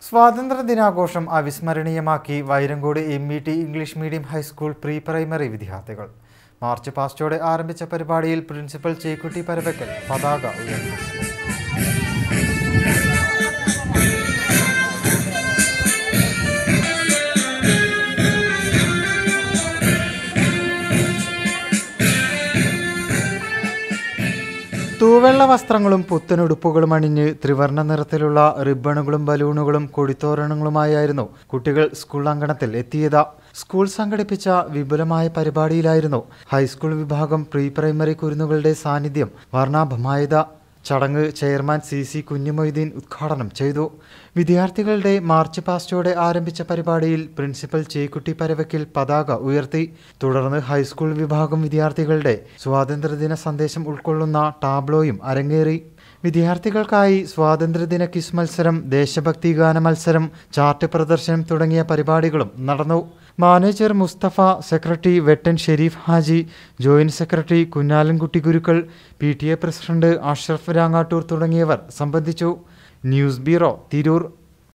സ്വാതന്ത്ര്യ ദിനാഘോഷം അവിസ്മരണീയമാക്കി Vairankode M E T English medium high school pre primary വിദ്യാർത്ഥികൾ മാർച്ച് പാസ്റ്റോടെ ആരംഭിച്ച പരിപാടിയിൽ പ്രിൻസിപ്പൽ ചേക്കുട്ടി പരവക്കൽ പതാക ഉയർത്തി തൂവെള്ള വസ്ത്രങ്ങളും പുത്തനുടുപ്പുകളും അണിഞ്ഞ് ത്രിവർണ്ണ നിറത്തിലുള്ള റിബണുകളും ബലൂണുകളും കൊടിത്തോരണങ്ങളുമായിരുന്നു കുട്ടികൾ സ്കൂൾ അങ്കണത്തിൽ എത്തിയത് സ്കൂൾ സംഘടിപ്പിച്ച വിപുലമായ പരിപാടിയിലായിരുന്നു ഹൈസ്കൂൾ വിഭാഗം പ്രീ പ്രൈമറി കുരുന്നുകളുടെ സാന്നിധ്യം വർണ്ണാഭമായത് ചടങ്ങ് ചെയർമാൻ സി സി കുഞ്ഞുമൊയ്തീൻ ഉദ്ഘാടനം ചെയ്തു വിദ്യാർത്ഥികളുടെ മാർച്ച് പാസ്റ്റോടെ ആരംഭിച്ച പരിപാടിയിൽ പ്രിൻസിപ്പൽ ചേക്കുട്ടി പരവക്കിൽ പതാക ഉയർത്തി തുടർന്ന് ഹൈസ്കൂൾ വിഭാഗം വിദ്യാർത്ഥികളുടെ സ്വാതന്ത്ര്യദിന സന്ദേശം ഉൾക്കൊള്ളുന്ന ടാബ്ലോയും അരങ്ങേറി വിദ്യാർത്ഥികൾക്കായി സ്വാതന്ത്ര്യദിന ക്വിസ് മത്സരം ദേശഭക്തി ഗാന മത്സരം ചാർട്ട് പ്രദർശനം തുടങ്ങിയ പരിപാടികളും നടന്നു manager Mustafa secretary Vettan Sharif Haji joint secretary Kunhalankutty Gurukkal P T A president Ashraf Rangattur തുടങ്ങിയവർ സംബന്ധിച്ചു ന്യൂസ് ബ്യൂറോ തിരൂർ